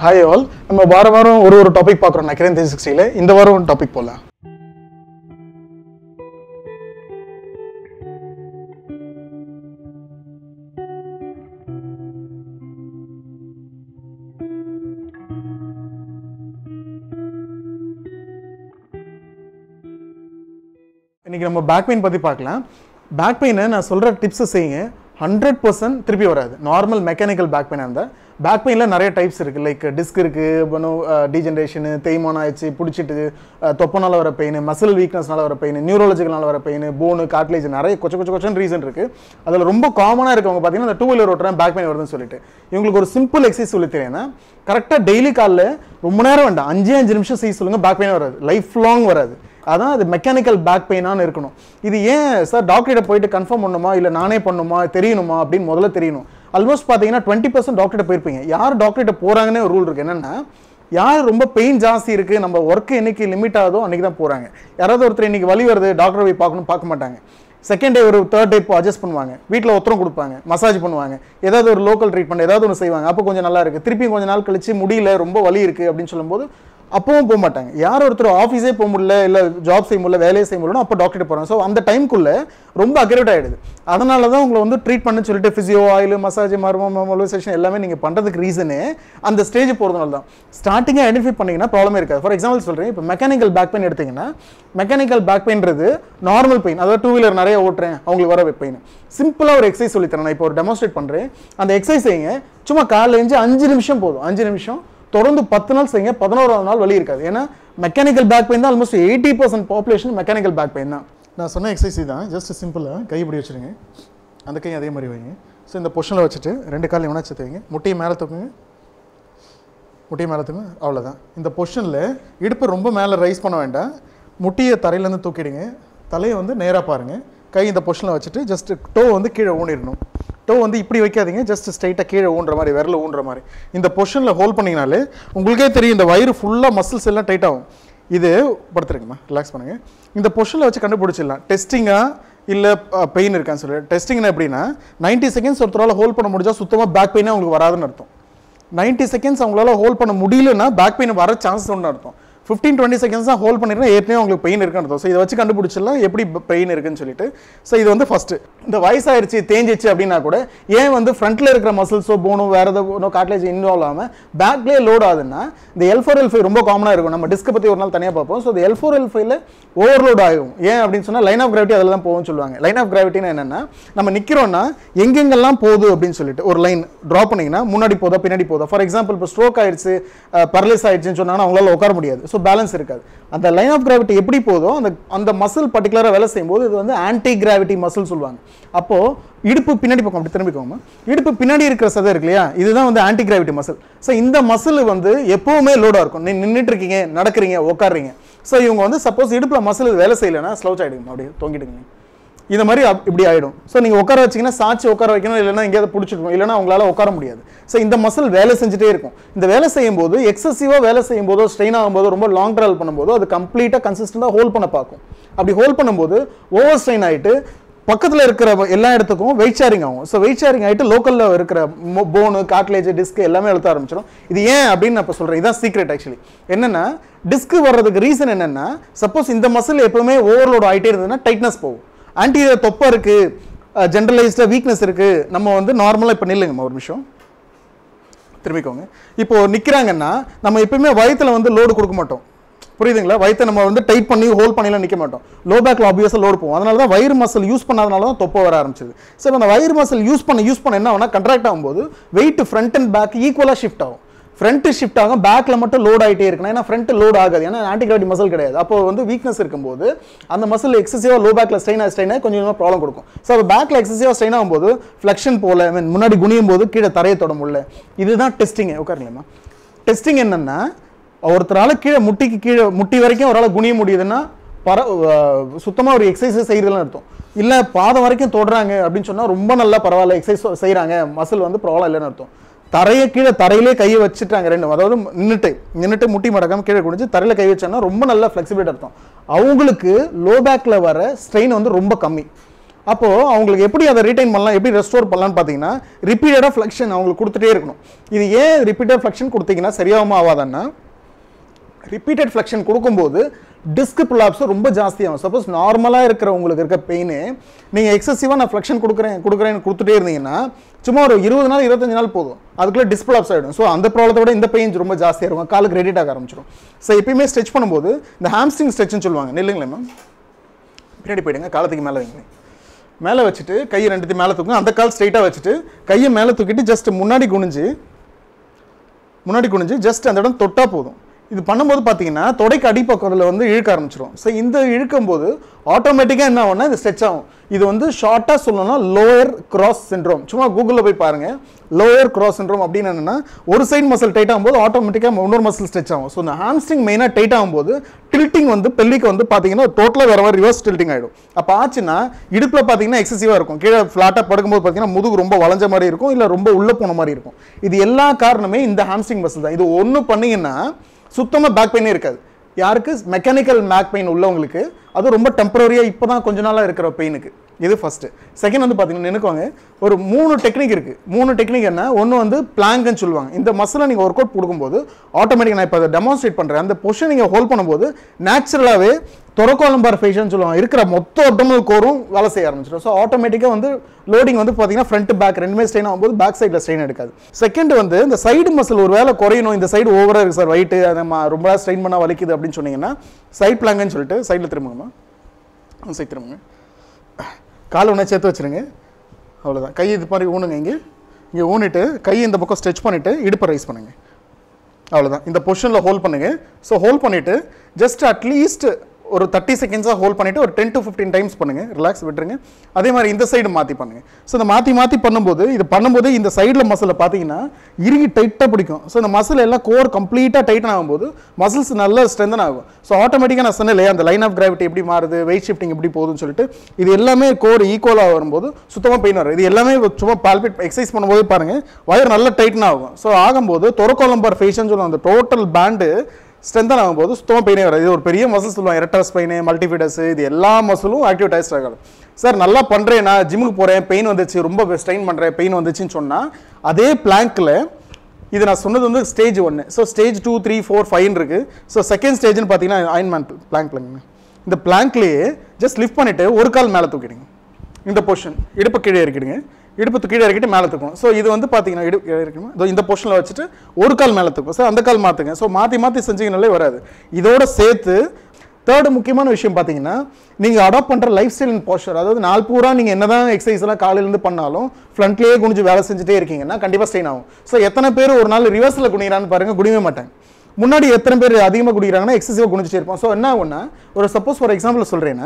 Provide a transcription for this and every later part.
hi all நம்ம வார வாரம் ஒரு ஒரு டாபிக் பார்க்குறோம் நக்கிரன் த்ரீ சிக்ஸ்டியில் இந்த வாரம் ஒரு டாபிக் போகலாம் இன்னைக்கு நம்ம பேக் பெயின் பற்றி பார்க்கலாம் பேக் பெயினை நான் சொல்கிற டிப்ஸை செய்யுங்க ஹண்ட்ரட் பர்சன்ட் திருப்பி வராது நார்மல் மெக்கானிக்கல் பேக் பெயினாக இருந்தால் பேக் பெயினில் நிறைய டைப்ஸ் இருக்குது லைக் டிஸ்க் இருக்குது அப்புறம் டீஜென்ரேஷனு தேய்மானம் ஆயிடுச்சு பிடிச்சிட்டு அஹ், தொப்பனால வர பெயின் மசில் வீக்னஸ்னால வர பெயின் நியூரோலஜிக்கனால வர பெயின் போனு காட்லேஜ் நிறைய கொச்ச கொச்ச கொச்சன் ரீசன் இருக்குது அதில் ரொம்ப காமனாக இருக்கவங்க பார்த்தீங்கன்னா இந்த டூ வீலர் ஓட்டுறேன் பேக் பெயின் வருதுன்னு சொல்லிட்டு இவங்களுக்கு ஒரு சிம்பிள் எக்ஸசைஸ் சொல்லி தெரியும்னா கரெக்டாக டெய்லி காலைல ரொம்ப நேரம் வேண்டாம் அஞ்சே அஞ்சு நிமிஷம் செய்ய சொல்லுங்கள் பேக் பெயின் வராது லைஃப் லாங் வராது அதான் அது மெக்கானிக்கல் பேக் பெயினான்னு இருக்கணும் இது ஏன் சார் டாக்டர்கிட்ட போயிட்டு கன்ஃபார்ம் பண்ணுமா இல்லை நானே பண்ணுமா தெரியணுமா அப்படின்னு முதல்ல தெரியணும் ஆல்மோஸ்ட் பார்த்தீங்கன்னா டுவெண்ட்டி பர்சன்ட் டாக்டர்கிட்ட போயிருப்பீங்க யார் டாக்டர்கிட்ட போகிறாங்கன்னே ஒரு ரூல் இருக்குது என்னென்னா யார் ரொம்ப பெயின் ஜாஸ்தி இருக்குது நம்ம ஒர்க்கு என்னைக்கு லிமிட் ஆகுதோ அன்றைக்கி தான் போகிறாங்க யாராவது ஒருத்தர் இன்னைக்கு வலி வருது டாக்டர் போய் பார்க்கணும் பார்க்க மாட்டாங்க செகண்ட் டே ஒரு தேர்ட் டே அட்ஜஸ்ட் பண்ணுவாங்க வீட்டில் ஒத்தரம் கொடுப்பாங்க மசாஜ் பண்ணுவாங்க ஏதாவது ஒரு லோக்கல் ட்ரீட்மெண்ட் ஏதாவது ஒன்று செய்வாங்க அப்போ கொஞ்சம் நல்லா இருக்குது திருப்பியும் கொஞ்ச நாள் கழிச்சு முடியல ரொம்ப வலி இருக்குது அப்படின்னு சொல்லும்போது அப்பவும் போக மாட்டாங்க யார் ஒருத்தர் ஆஃபீஸே போக முடியல இல்லை ஜாப் செய்ய முடியல வேலையை செய்ய முடியல அப்போ டாக்டர் போகிறாங்க ஸோ அந்த டைம்க்குள்ளே ரொம்ப அக்யூரேட் ஆகிடுது அதனால தான் உங்களை வந்து ட்ரீட் பண்ண சொல்லிட்டு ஃபிசியோ ஆயில் மசாஜ் மர்மம் மொலிசேஷன் எல்லாமே நீங்கள் பண்ணுறதுக்கு ரீசனே அந்த ஸ்டேஜ் போகிறதுனால தான் ஸ்டார்டிங்காக ஐடென்டிஃபை பண்ணீங்கன்னா ப்ராப்ளமே இருக்காது ஃபார் எக்ஸாம்பிள் சொல்கிறேன் இப்போ மெக்கானிக்கல் பேக் பெயின் எடுத்தீங்கன்னா மெக்கானிக்கல் பேக் பெயின்றது நார்மல் பெயின் அதாவது டூ வீலர் நிறைய ஓட்டுறேன் அவங்களுக்கு வர பெயின் சிம்பிளாக ஒரு எக்ஸசைஸ் சொல்லித்தரேன் நான் இப்போ ஒரு டெமான்ஸ்ட்ரேட் பண்ணுறேன் அந்த எக்ஸசைஸ் செய்யுங்க சும்மா காலைல எழுந்து அஞ்சு நிமிஷம் போதும் அஞ்சு நிமிஷம் தொடர்ந்து பத்து நாள் செய்யுங்க பதினோராவது நாள் வலி இருக்காது ஏன்னா மெக்கானிக்கல் பேக் பெயின் தான் almost eighty percent population mechanical back pain தான் நான் சொன்ன எக்ஸசைஸ் தான் ஜஸ்ட் சிம்பிளாக கை இப்படி வச்சுருங்க அந்த கை அதே மாதிரி வைங்க ஸோ இந்த பொஷனில் வச்சுட்டு ரெண்டு காலையும் ஒன்றா சேர்த்து வைங்க முட்டையை மேலே தூக்குங்க முட்டியை மேலே தூங்க அவ்வளோதான் இந்த பொஷனில் இடுப்பு ரொம்ப மேலே ரைஸ் பண்ண வேண்டாம் முட்டியை தரையிலேருந்து தூக்கிடுங்க தலையை வந்து நேராக பாருங்கள் கை இந்த பொஷனில் வச்சுட்டு ஜஸ்ட் டோ வந்து கீழே ஊனிடணும் டோ வந்து இப்படி வைக்காதீங்க ஜஸ்ட் ஸ்ட்ரைட்டாக கீழே ஊன்ற மாதிரி விரல ஊன்ற மாதிரி இந்த பொஷனில் ஹோல்ட் பண்ணிங்கனாலே உங்களுக்கே தெரியும் இந்த வயிறு ஃபுல்லாக மசில்ஸ் எல்லாம் டைட் ஆகும் இது படுத்துருங்கம்மா ரிலாக்ஸ் பண்ணுங்கள் இந்த பொஷனில் வச்சு கண்டுபிடிச்சிடலாம் டெஸ்டிங்காக இல்லை பெயின் இருக்கான்னு சொல்லி டெஸ்டிங்னா எப்படின்னா 90 செகண்ட்ஸ் ஒருத்தரால் ஹோல்ட் பண்ண முடிஞ்சால் சுத்தமாக பேக் பெயினே உங்களுக்கு வராதுன்னு அர்த்தம் 90 செகண்ட்ஸ் அவங்களால ஹோல்ட் பண்ண முடியலன்னா பேக் பெயின் வர சான்ஸ் ஒன்று அர்த்தம் 15 டுவெண்ட்டி செகண்ட்ஸ் தான் ஹோல்ட் பண்ணிருந்தா ஏற்கனவே உங்களுக்கு பெயின் இருக்குன்னு அர்த்தம் ஸோ இதை வச்சு கண்டுபிடிச்சிடலாம் எப்படி பெயின் இருக்குன்னு சொல்லிட்டு ஸோ இது வந்து ஃபர்ஸ்ட் இந்த வயசாயிருச்சு தேஞ்சிச்சு அப்படின்னா கூட ஏன் வந்து ஃப்ரண்ட்ல இருக்கிற மசில்ஸோ போனோ வேற ஏதோ காட்லேஜ் இன்வால்வ் ஆகாமல் பேக்லேயே லோட் ஆகுதுன்னா இந்த எல் ஃபோர் எல் ஃபைவ் ரொம்ப காமனாக இருக்கும் நம்ம டிஸ்க் பற்றி ஒரு நாள் தனியாக பார்ப்போம் ஸோ இந்த எல் ஃபோர் எல் ஃபைவ்ல ஓவர்லோட் ஆகும் ஏன் அப்படின்னு சொன்னால் லைன் ஆஃப் கிராவிட்டி அதில் தான் போகும்னு சொல்லுவாங்க லைன் ஆஃப் கிராவிட்டினா என்னன்னா நம்ம நிற்கிறோம்னா எங்கெங்கெல்லாம் போகுது அப்படின்னு சொல்லிட்டு ஒரு லைன் ட்ரா பண்ணீங்கன்னா முன்னாடி போதா பின்னாடி போதா ஃபார் எக்ஸாம்பிள் இப்போ ஸ்ட்ரோக் ஆயிடுச்சு பரலைஸ் ஆயிடுச்சுன்னு சொன்னாங்கன்னா அவங்களால உட்கார முடியாது ஸோ பேலன்ஸ் இருக்காது அந்த லைன் ஆஃப் கிராவிட்டி எப்படி போதோ அந்த அந்த மசில் பர்டிகுலராக வேலை செய்யும்போது இது வந்து ஆன்டி கிராவிட்டி மசில் சொல்லுவாங்க அப்போ இடுப்பு பின்னாடி பக்கம் அப்படி திரும்பிக்கோங்க இடுப்பு பின்னாடி இருக்கிற சதை இருக்கு இல்லையா இதுதான் வந்து ஆன்டி கிராவிட்டி மசில் ஸோ இந்த மசில் வந்து எப்பவுமே லோடாக இருக்கும் நீ நின்றுட்டு இருக்கீங்க நடக்கிறீங்க உட்காடுறீங்க ஸோ இவங்க வந்து சப்போஸ் இடுப்பில் மசில் வேலை செய்யலைன்னா ஸ்லோச் ஆகிடுங்க அப்படியே தொங்கிடுங்க இந்த மாதிரி அப்- இப்படி ஆயிடும் ஸோ நீங்கள் உட்கார வச்சீங்கன்னா சாட்சி உட்கார வைக்கணும் இல்லைன்னா எங்கேயாவது பிடிச்சிருக்கும் இல்லைன்னா உங்களால் உட்கார முடியாது ஸோ இந்த மசில் வேலை செஞ்சுட்டே இருக்கும் இந்த வேலை செய்யும் போது எக்ஸசிவாக வேலை செய்யும் போதோ ஸ்ட்ரெயின் ஆகும்போதோ ரொம்ப லாங் ட்ராவல் பண்ணும்போது அது கம்ப்ளீட்டாக கன்சிஸ்டண்டாக ஹோல்ட் பண்ண பார்க்கும் அப்படி ஹோல்ட் பண்ணும்போது ஓவர் ஸ்ட்ரெயின் ஆயிட்டு பக்கத்தில் இருக்கிற எல்லா இடத்துக்கும் வெயிட் ஷேரிங் ஆகும் ஸோ வெயிட் ஷேரிங் ஆகிட்டு லோக்கலில் இருக்கிற போனு காட்லேஜ் டிஸ்க் எல்லாமே அழுத்த ஆரம்பிச்சிடும் இது ஏன் அப்படின்னு நான் இப்போ சொல்கிறேன் இதான் சீக்ரெட் ஆக்சுவலி என்னன்னா டிஸ்க் வர்றதுக்கு ரீசன் என்னன்னா சப்போஸ் இந்த மசில் எப்பவுமே ஓவர்லோட் ஆகிட்டே இருந்ததுன்னா டைட்னஸ் போகும் ஆன்டீரியர் தொப்பை இருக்கு ஜென்ரலைஸ்டாக வீக்னஸ் இருக்கு நம்ம வந்து நார்மலாக இப்போ நில்லுங்கம்மா ஒரு நிமிஷம் திரும்பிக்கோங்க இப்போ நிற்கிறாங்கன்னா நம்ம எப்பயுமே வயித்துல வந்து லோடு கொடுக்க மாட்டோம் புரியுதுங்களா வயித்தை நம்ம வந்து டைட் பண்ணி ஹோல்ட் பண்ணிலாம் நிற்க மாட்டோம் லோ பேக்கில் ஆப்வியஸாக லோடு போகும் அதனால தான் வயிறு மசில் யூஸ் பண்ணாதனால தான் தொப்பை வர ஆரம்பிச்சது சரி அந்த வயிறு மசில் யூஸ் பண்ண யூஸ் பண்ண என்ன ஆகும்னா கண்ட்ராக்ட் ஆகும்போது வெயிட் ஃப்ரண்ட் அண்ட் பேக் ஈக்குவலாக ஷிஃப்ட் ஆகும் ஃப்ரண்ட் ஷிஃப்ட் ஆகும் பேக்கில் மட்டும் லோட் ஆகிட்டே இருக்கணும் ஏன்னா ஃப்ரண்ட் லோட் ஆகாது ஏன்னா ஆன்டிகிராவிட்டி மசில் கிடையாது அப்போ வந்து வீக்னஸ் இருக்கும்போது அந்த மசில் எக்ஸசிவாக லோ பேக்கில் ஸ்ட்ரெயின் ஆகி ஸ்ட்ரெயின் ஆகி கொஞ்சம் கொஞ்சமாக ப்ராப்ளம் கொடுக்கும் ஸோ அப்போ பேக்கில் எக்ஸசிவாக ஸ்ட்ரெயின் ஆகும்போது ஃப்ளெக்ஷன் போல I mean, முன்னாடி குனியும் போது கீழே தரையை தொட முடியல இதுதான் டெஸ்டிங் உட்காருங்களேம்மா டெஸ்டிங் என்னன்னா ஒருத்தரால கீழே முட்டிக்கு கீழே முட்டி வரைக்கும் அவரால் குனிய முடியுதுன்னா பர சுத்தமாக ஒரு எக்ஸசைஸ் செய்கிறதுலாம் அர்த்தம் இல்லை பாதம் வரைக்கும் தொடுறாங்க அப்படின்னு சொன்னால் ரொம்ப நல்லா பரவாயில்ல எக்ஸசைஸ் செய்கிறாங்க மசில் வந்து ப்ராப்ளம் இல்லைன்னு அர்த்தம் தரையை கீழே தரையிலே கையை வச்சுட்டாங்க ரெண்டும் அதாவது நின்றுட்டு நின்றுட்டு முட்டி மடக்காம கீழே குடிஞ்சு தரையில் கை வச்சாங்கன்னா ரொம்ப நல்ல ஃப்ளெக்சிபிலிட்டி அர்த்தம் அவங்களுக்கு லோ பேக்கில் வர ஸ்ட்ரெயின் வந்து ரொம்ப கம்மி அப்போது அவங்களுக்கு எப்படி அதை ரீடைன் பண்ணலாம் எப்படி ரெஸ்டோர் பண்ணலாம்னு பார்த்தீங்கன்னா ரிப்பீட்டடாக ஃப்ளெக்ஷன் அவங்களுக்கு கொடுத்துட்டே இருக்கணும் இது ஏன் ரிப்பீட்டட் ஃப்ளெக்ஷன் கொடுத்தீங்கன்னா சரியாகுமா ஆகாதான்னா ரிப்பீட்டட் ஃப்ளெக்ஷன் கொடுக்கும்போது டிஸ்க் புல்லாப்ஸ் ரொம்ப ஜாஸ்தியாகும் சப்போஸ் நார்மலாக இருக்கிற உங்களுக்கு இருக்க பெயின் நீங்கள் எக்ஸசிவாக நான் ஃப்ளெக்ஷன் கொடுக்குறேன் கொடுக்குறேன்னு கொடுத்துட்டே இருந்தீங்கன்னா சும்மா ஒரு இருபது நாள் இருபத்தஞ்சு நாள் போதும் அதுக்குள்ளே டிஸ்பிளாப்ஸ் ஆகிடும் ஸோ அந்த ப்ராப்ளத்தை விட இந்த பெயின் ரொம்ப ஜாஸ்தியாக இருக்கும் காலுக்கு ரெடிட் ஆக ஆரம்பிச்சிடும் ஸோ எப்பயுமே ஸ்ட்ரெச் பண்ணும்போது இந்த ஹாம்ஸ்ட்ரிங் ஸ்ட்ரெச்னு சொல்லுவாங்க நில்லுங்களே மேம் பின்னாடி போயிடுங்க காலத்துக்கு மேலே வைங்க மேலே வச்சுட்டு கையை ரெண்டுத்தையும் மேலே தூக்குங்க அந்த கால் ஸ்ட்ரைட்டாக வச்சுட்டு கையை மேலே தூக்கிட்டு ஜஸ்ட் முன்னாடி குனிஞ்சு முன்னாடி குனிஞ்சு ஜஸ்ட் அந்த இடம் தொட்டா போதும் இது பண்ணும்போது பார்த்தீங்கன்னா தொடைக்கு அடிப்பக்கத்தில் வந்து இழுக்க ஆரம்பிச்சிடும் ஸோ இந்த இழுக்கும் போது ஆட்டோமேட்டிக்காக என்ன ஆகும்னா இது ஸ்ட்ரெச் ஆகும் இது வந்து ஷார்ட்டாக சொல்லணும்னா லோயர் கிராஸ் சிண்ட்ரோம் சும்மா கூகுளில் போய் பாருங்கள் லோயர் கிராஸ் சிண்ட்ரோம் அப்படின்னு என்னன்னா ஒரு சைடு மசில் டைட் ஆகும்போது ஆட்டோமேட்டிக்காக இன்னொரு மசில் ஸ்ட்ரெச் ஆகும் ஸோ இந்த ஹாம்ஸ்ட்ரிங் மெயினாக டைட் ஆகும்போது டில்ட்டிங் வந்து பெல்லிக்கு வந்து பார்த்தீங்கன்னா டோட்டலாக வேறு மாதிரி ரிவர்ஸ் டில்ட்டிங் ஆகிடும் அப்போ ஆச்சுன்னா இடுப்பில் பார்த்தீங்கன்னா எக்ஸசிவாக இருக்கும் கீழே ஃப்ளாட்டாக படுக்கும்போது பார்த்தீங்கன்னா முதுகு ரொம்ப வளைஞ்ச மாதிரி இருக்கும் இல்லை ரொம்ப உள்ளே போன மாதிரி இருக்கும் இது எல்லா காரணமே இந்த ஹாம்ஸ்ட்ரிங் மசில் தான் இது ஒன்று பண்ணீங்கன்னா சுத்தமாக பேக் பெயினே இருக்காது யாருக்கு மெக்கானிக்கல் பேக் பெயின் உள்ளவங்களுக்கு அது ரொம்ப டெம்பரரியாக இப்போ தான் கொஞ்ச நாளாக இருக்கிற பெயினுக்கு இது ஃபஸ்ட்டு செகண்ட் வந்து பார்த்தீங்கன்னா நினைக்குவாங்க ஒரு மூணு டெக்னிக் இருக்குது மூணு டெக்னிக் என்ன ஒன்று வந்து பிளாங்க்னு சொல்லுவாங்க இந்த மசிலை நீங்கள் ஒர்க் அவுட் கொடுக்கும்போது ஆட்டோமேட்டிக் நான் இப்போ அதை டெமான்ஸ்ட்ரேட் பண்ணுறேன் அந்த பொசிஷன் நீங்கள் ஹோல்ட் பண்ணும்போது நேச்சுரலாகவே தொரக்கோலம்பார் ஃபேஷன் சொல்லுவாங்க இருக்கிற மொத்த அப்டமல் கோரும் வேலை செய்ய ஆரம்பிச்சிடும் ஸோ ஆட்டோமேட்டிக்காக வந்து லோடிங் வந்து பார்த்தீங்கன்னா ஃப்ரண்ட் பேக் ரெண்டுமே ஸ்ட்ரெயின் ஆகும்போது பேக் சைடில் ஸ்ட்ரெயின் எடுக்காது செகண்ட் வந்து இந்த சைடு மசில் ஒரு வேலை குறையணும் இந்த சைடு ஓவராக இருக்குது சார் வெயிட்டு அதை ம- ரொம்ப ஸ்ட்ரெயின் பண்ணால் வலிக்குது அப்படின்னு சொன்னீங்கன்னா சைட் பிளாங்கன்னு சொல்லிட்டு சைடில் திரும்புங்கம்மா சைட் திரும்புங்க காலை ஒன்றா சேர்த்து வச்சிருங்க அவ்வளோதான் கை இது மாதிரி ஊனுங்க இங்கே இங்கே ஊனிட்டு கை இந்த பக்கம் ஸ்ட்ரெச் பண்ணிவிட்டு இடுப்பை ரைஸ் பண்ணுங்க அவ்வளோதான் இந்த பொசிஷனில் ஹோல்ட் பண்ணுங்க ஸோ ஹோல்ட் பண்ணிவிட்டு ஜஸ்ட் அட்லீஸ்ட் ஒரு தேர்ட்டி செகண்ட்ஸாக ஹோல்ட் பண்ணிவிட்டு ஒரு டென் டு ஃபிஃப்டீன் டைம்ஸ் பண்ணுங்கள் ரிலாக்ஸ் விட்டுருங்க அதே மாதிரி இந்த சைடு மாற்றி பண்ணுங்கள் ஸோ இந்த மாற்றி மாற்றி பண்ணும்போது இது பண்ணும்போது இந்த சைடில் மசிலை பார்த்தீங்கன்னா இறுகி டைட்டாக பிடிக்கும் ஸோ இந்த மசில் எல்லாம் கோர் கம்ப்ளீட்டாக டைட்டன் ஆகும்போது மசில்ஸ் நல்லா ஸ்ட்ரென்தன் ஆகும் ஸோ ஆட்டோமேட்டிக்காக நான் சொன்னேன் இல்லையா அந்த லைன் ஆஃப் கிராவிட்டி எப்படி மாறுது வெயிட் ஷிஃப்டிங் எப்படி போகுதுன்னு சொல்லிட்டு இது எல்லாமே கோர் ஈக்குவலாக வரும்போது சுத்தமாக பெயின் வரும் இது எல்லாமே சும்மா பால்பிட் எக்ஸசைஸ் பண்ணும்போது பாருங்கள் வயர் நல்லா டைட்டன் ஆகும் ஸோ ஆகும்போது தொரக்கோலம்பர் ஃபேஷன் சொல்லுவாங்க அந்த டோட்டல் பேண்டு ஸ்ட்ரென்தன் ஆகும்போது சுத்தமாக பெயினே வராது இது ஒரு பெரிய மசில் சொல்லுவாங்க எரட்டர் ஸ்பைனு மல்டிஃபிடஸ் இது எல்லா மசிலும் ஆக்டிவேட் ஆகிடும் சார் நல்லா பண்ணுறேன் நான் ஜிம்முக்கு போகிறேன் பெயின் வந்துச்சு ரொம்ப ஸ்ட்ரெயின் பண்ணுறேன் பெயின் வந்துச்சுன்னு சொன்னால் அதே பிளாங்க்கில் இது நான் சொன்னது வந்து ஸ்டேஜ் ஒன்று so stage two three four five இருக்கு ஸோ செகண்ட் ஸ்டேஜ்னு பார்த்தீங்கன்னா அயன்மேன் பிளாங்க் பிளாங்க இந்த பிளாங்க்லேயே ஜஸ்ட் லிஃப்ட் பண்ணிவிட்டு ஒரு கால் மேலே தூக்கிடுங்க இந்த பொசிஷன் இடுப்பு கீழே இறக்கிடுங்க இடுப்பு கீழே இறக்கிட்டு மேலே தூக்கும் ஸோ இது வந்து பார்த்தீங்கன்னா இடுப்பு கீழே இறக்கணும் இதோ இந்த பொசிஷனில் வச்சுட்டு ஒரு கால் மேலே தூக்கும் ஸோ அந்த கால் மாற்றுங்க ஸோ மாற்றி மாற்றி செஞ்சீங்கனாலே வராது இதோட சேர்த்து தேர்டு முக்கியமான விஷயம் பார்த்தீங்கன்னா நீங்கள் அடாப்ட் பண்ணுற லைஃப் ஸ்டைல் அண்ட் போஸ்டர் அதாவது நாள் பூரா நீங்கள் என்னதான் எக்ஸசைஸ் எல்லாம் காலையிலேருந்து பண்ணாலும் ஃப்ரண்ட்லேயே குனிஞ்சு வேலை செஞ்சுட்டே இருக்கீங்கன்னா கண்டிப்பாக ஸ்ட்ரெயின் ஆகும் ஸோ எத்தனை பேர் ஒரு நாள் ரிவர்ஸில் குனிகிறான்னு பாருங்க குனிவே மாட்டாங்க முன்னாடி எத்தனை பேர் அதிகமாக குடிக்கிறாங்கன்னா எக்ஸசிவாக குனிச்சிட்டே இருப்போம் ஸோ என்ன ஆகும்னா ஒரு சப்போஸ் ஃபார் எக்ஸாம்பிள் சொல்கிறேன்னா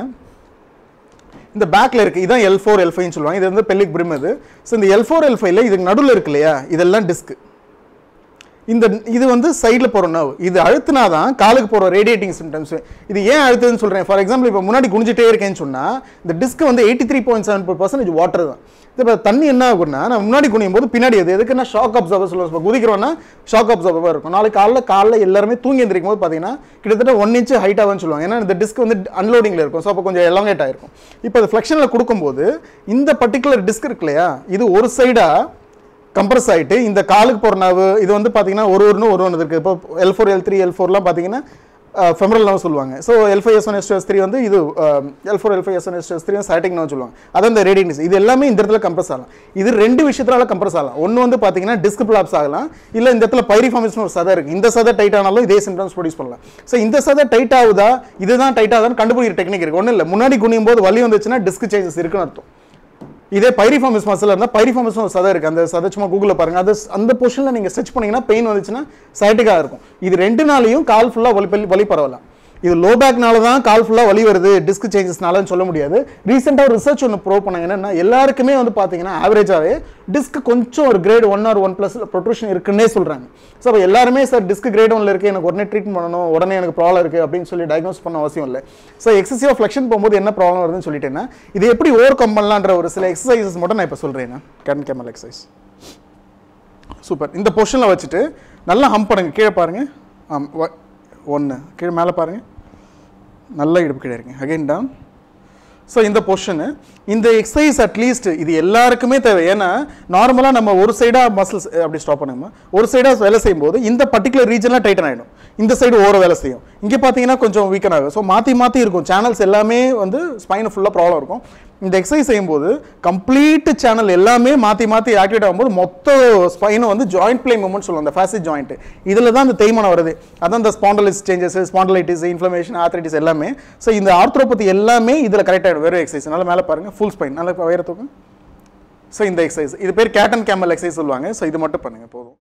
இந்த பேக்கில் இருக்குது இதான் எல் ஃபோர் எல் ஃபைவ்னு சொல்லுவாங்க இது வந்து பெல்லிக் பிரிம் இது ஸோ இந்த எல் ஃபோர் எல் ஃபைவ்ல இதுக்கு நடுவில் இருக்கு இல்லையா இதெல்லாம் டிஸ்க் இந்த இது வந்து சைடில் போகிற நர்வ் இது அழுத்தினா தான் காலுக்கு போகிற ரேடியேட்டிங் சிம்டம்ஸ் இது ஏன் அழுத்துதுன்னு சொல்கிறேன் ஃபார் எக்ஸாம்பிள் இப்போ முன்னாடி குனிஞ்சிட்டே இருக்கேன்னு சொன்னால் இந்த டிஸ்க் வந்து eighty three point seven percentage water தான் இப்போ தண்ணி என்ன ஆகும்னா நான் முன்னாடி குனியும் போது பின்னாடி எது எதுக்குன்னா ஷாக் அப்சர்வர் சொல்லுவோம் இப்போ குதிக்கிறோன்னா ஷாக் அப்சர்வராக இருக்கும் நாளைக்கு காலைல காலைல எல்லாருமே தூங்கி எந்திரிக்கும் போது பார்த்தீங்கன்னா கிட்டத்தட்ட ஒன் இன்ச் ஹைட் ஆகும்னு சொல்லுவாங்க ஏன்னா இந்த டிஸ்க் வந்து அன்லோடிங்கில் இருக்கும் ஸோ அப்போ கொஞ்சம் எலாங்கேட் ஆயிருக்கும் இப்போ அது ஃப்ளெக்ஷனில் கொடுக்கும்போது இந்த பர்டிகுலர் டிஸ்க் இருக்கு இல்லையா இது ஒரு சைடாக கம்ப்ரஸ் ஆகிட்டு இந்த காலுக்கு போகிற நர்வு இது வந்து பார்த்தீங்கன்னா ஒரு ஒன்று ஒரு ஒன்று இருக்குது இப்போ L four L three L ஃபோர்லாம் பார்த்தீங்கன்னா ஃபெமரல் நர்வ் சொல்லுவாங்க so L five S one S S three வந்து இது L four L five S one S S three sciatic nerve சொல்லுவாங்க அதான் இந்த ரேடியன்ஸ் இது எல்லாமே இந்த இடத்துல கம்ப்ரஸ் ஆகலாம் இது ரெண்டு விஷயத்தால கம்ப்ரஸ் ஆகலாம் ஒன்று வந்து பார்த்தீங்கன்னா டிஸ்க் பிளாப்ஸ் ஆகலாம் இல்லை இந்த இடத்துல பைரிஃபார்மேஷன் ஒரு சதை இருக்குது இந்த சதை டைட் ஆனாலும் இதே சிம்டம்ஸ் ப்ரொடியூஸ் பண்ணலாம் ஸோ இந்த சதை டைட் ஆகுதா இதுதான் டைட் ஆகுதான்னு கண்டுபிடிக்கிற டெக்னிக் இருக்குது ஒன்றும் இல்லை முன்னாடி குனியும் போது வலி வந்துச்சுன்னா டிஸ்க் சேஞ்சஸ் இருக்குன்னு அர்த்தம் இதே பைரிஃபார்மஸ் மசில் இருந்தால் பைரிஃபார்மஸ் ஒரு சதை இருக்குது அந்த சதை சும்மா கூகுளில் பாருங்க அது அந்த பொசிஷனில் நீங்கள் ஸ்ட்ரெச் பண்ணீங்கன்னா பெயின் வந்துச்சுன்னா சைட்டிக்காக இருக்கும் இது ரெண்டு நாளையும் கால் ஃபுல்லாக வலி வலி- வலி பரவலாம் இது லோ பேக்னால தான் கால் ஃபுல்லாக வலி வருது டிஸ்க் சேஞ்சஸ்னாலன்னு சொல்ல முடியாது ரீசெண்டாக ஒரு ரிசர்ச் ஒன்று ப்ரூவ் பண்ணாங்க என்னன்னா எல்லாருக்குமே வந்து பார்த்தீங்கன்னா ஆவரேஜாகவே டிஸ்க் கொஞ்சம் ஒரு grade one or one plus protrusion இருக்குன்னே சொல்கிறாங்க ஸோ அப்போ எல்லாருமே சார் டிஸ்க் கிரேட் ஒன்ல இருக்குது எனக்கு உடனே ட்ரீட்மெண்ட் பண்ணணும் உடனே எனக்கு ப்ராப்ளம் இருக்குது அப்படின்னு சொல்லி டயக்னோஸ் பண்ண அவசியம் இல்லை ஸோ எக்ஸசிவாக ஃப்ளெக்ஷன் போகும்போது என்ன ப்ராப்ளம் வருதுன்னு சொல்லிட்டேன்னா இது எப்படி ஓவர் கம் பண்ணலான்ற ஒரு சில எக்ஸசைசஸ் மட்டும் நான் இப்போ சொல்கிறேன் கேன் கேமல் எக்ஸசைஸ் சூப்பர் இந்த பொசிஷனில் வச்சுட்டு நல்லா ஹம்ப் பண்ணுங்க கீழே பாருங்க ஆம் ஒன்று கீழே மேலே பாருங்க நல்லா இடுப்பு கீழே இருங்க அகைன் டவுன் ஸோ இந்த பொசிஷனு இந்த எக்ஸசைஸ் அட்லீஸ்ட் இது எல்லாருக்குமே தேவை ஏன்னா நார்மலாக நம்ம ஒரு சைடாக மசில்ஸ் அப்படி ஸ்டாப் பண்ணுங்க ஒரு சைடாக வேலை செய்யும்போது இந்த பர்டிகுலர் ரீஜனில் டைட்டன் ஆகிடும் இந்த சைடு ஓர வேலை செய்யும் இங்கே பார்த்தீங்கன்னா கொஞ்சம் வீக்கன் ஆகும் ஸோ மாற்றி மாற்றி இருக்கும் சேனல்ஸ் எல்லாமே வந்து ஸ்பைன் ஃபுல்லாக ப்ராப்ளம் இருக்கும் இந்த எக்ஸசைஸ் செய்யும்போது கம்ப்ளீட் சேனல் எல்லாமே மாற்றி மாற்றி ஆக்டிவேட் ஆகும்போது மொத்த ஸ்பைனும் வந்து ஜாயிண்ட் பிளே மூமெண்ட் சொல்லுவோம் அந்த ஃபேசிட் ஜாயிண்ட் இதில் தான் இந்த தேய்மானம் வருது அதான் இந்த spondylosis changes spondylitis inflammation arthritis எல்லாமே ஸோ இந்த ஆர்த்ரோபதி எல்லாமே இதில் கரெக்ட் ஆகிடும் வெறும் எக்ஸசைஸ் நல்லா மேலே பாருங்க ஃபுல் ஸ்பைன் நல்லா வயிறு தூக்கம் ஸோ இந்த எக்ஸசைஸ் இது பேர் கேட் அண்ட் கேமல் எக்ஸசைஸ் சொல்லுவாங்க ஸோ இது மட்டும் பண்ணுங்க போதும்